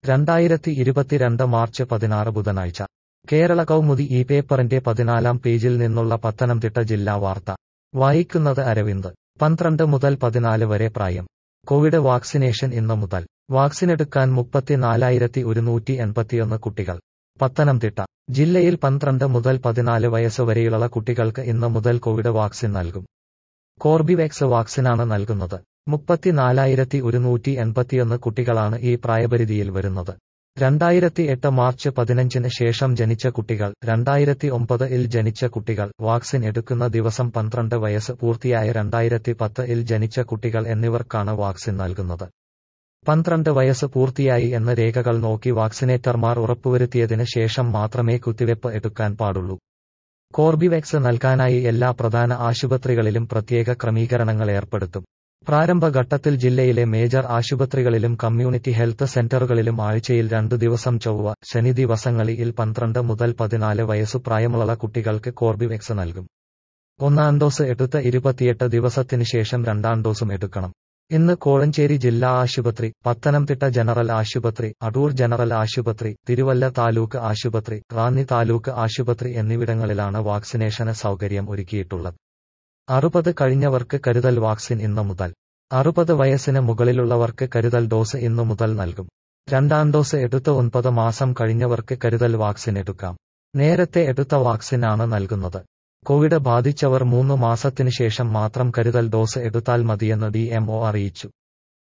രണ്ടായിരത്തി ഇരുപത്തിരണ്ട് മാർച്ച് പതിനാറ് ബുധനാഴ്ച കേരള കൗമുദി ഈ പേപ്പറിന്റെ പതിനാലാം പേജിൽ നിന്നുള്ള പത്തനംതിട്ട ജില്ലാ വാർത്ത വായിക്കുന്നത് അരവിന്ദ് പന്ത്രണ്ട് മുതൽ പതിനാല് വരെ പ്രായം കോവിഡ് വാക്സിനേഷൻ ഇന്ന് മുതൽ വാക്സിനെടുക്കാൻ മുപ്പത്തിനാലായിരത്തി ഒരുന്നൂറ്റി എൺപത്തിയൊന്ന് കുട്ടികൾ പത്തനംതിട്ട ജില്ലയിൽ പന്ത്രണ്ട് മുതൽ പതിനാല് വയസ്സ് വരെയുള്ള കുട്ടികൾക്ക് ഇന്ന് മുതൽ കോവിഡ് വാക്സിൻ നൽകും കോർബിവാക്സ് വാക്സിനാണ് നൽകുന്നത് മുപ്പത്തിനാലായിരത്തി ഒരുന്നൂറ്റി എൺപത്തിയൊന്ന് കുട്ടികളാണ് ഈ പ്രായപരിധിയിൽ വരുന്നത് രണ്ടായിരത്തി എട്ട് മാർച്ച് പതിനഞ്ചിന് ശേഷം ജനിച്ച കുട്ടികൾ രണ്ടായിരത്തി ഒമ്പത് ഇൽ ജനിച്ച കുട്ടികൾ വാക്സിൻ എടുക്കുന്ന ദിവസം പന്ത്രണ്ട് വയസ്സ് പൂർത്തിയായ രണ്ടായിരത്തി പത്ത് ഇൽ ജനിച്ച കുട്ടികൾ എന്നിവർക്കാണ് വാക്സിൻ നൽകുന്നത് പന്ത്രണ്ട് വയസ്സ് പൂർത്തിയായി എന്ന രേഖകൾ നോക്കി വാക്സിനേറ്റർമാർ ഉറപ്പുവരുത്തിയതിന് ശേഷം മാത്രമേ കുത്തിവെപ്പ് എടുക്കാൻ പാടുള്ളൂ കോർബിവാക്സ് നൽകാനായി എല്ലാ പ്രധാന ആശുപത്രികളിലും പ്രത്യേക ക്രമീകരണങ്ങൾ ഏർപ്പെടുത്തും പ്രാരംഭഘട്ടത്തിൽ ജില്ലയിലെ മേജർ ആശുപത്രികളിലും കമ്മ്യൂണിറ്റി ഹെൽത്ത് സെന്ററുകളിലും ആഴ്ചയിൽ രണ്ടു ദിവസം ചൊവ്വ ശനി ദിവസങ്ങളിൽ പന്ത്രണ്ട് മുതൽ പതിനാല് വയസ്സു പ്രായമുള്ള കുട്ടികൾക്ക് കോർബിവാക്സ് നൽകും ഒന്നാം ഡോസ് എടുത്ത് ഇരുപത്തിയെട്ട് ദിവസത്തിന് ശേഷം രണ്ടാം ഡോസും എടുക്കണം ഇന്ന് കോഴഞ്ചേരി ജില്ലാ ആശുപത്രി പത്തനംതിട്ട ജനറൽ ആശുപത്രി അടൂർ ജനറൽ ആശുപത്രി തിരുവല്ല താലൂക്ക് ആശുപത്രി റാന്നി താലൂക്ക് ആശുപത്രി എന്നിവിടങ്ങളിലാണ് വാക്സിനേഷന് സൗകര്യം ഒരുക്കിയിട്ടുള്ളത് അറുപത് കഴിഞ്ഞവർക്ക് കരുതൽ വാക്സിൻ ഇന്നു മുതൽ അറുപത് വയസ്സിന് മുകളിലുള്ളവർക്ക് കരുതൽ ഡോസ് ഇന്നു മുതൽ നൽകും രണ്ടാം ഡോസ് എടുത്ത് ഒൻപത് മാസം കഴിഞ്ഞവർക്ക് കരുതൽ വാക്സിൻ എടുക്കാം നേരത്തെ എടുത്ത വാക്സിൻ ആണ് നൽകുന്നത് കോവിഡ് ബാധിച്ചവർ മൂന്ന് മാസത്തിനു ശേഷം മാത്രം കരുതൽ ഡോസ് എടുത്താൽ മതിയെന്ന് ഡി അറിയിച്ചു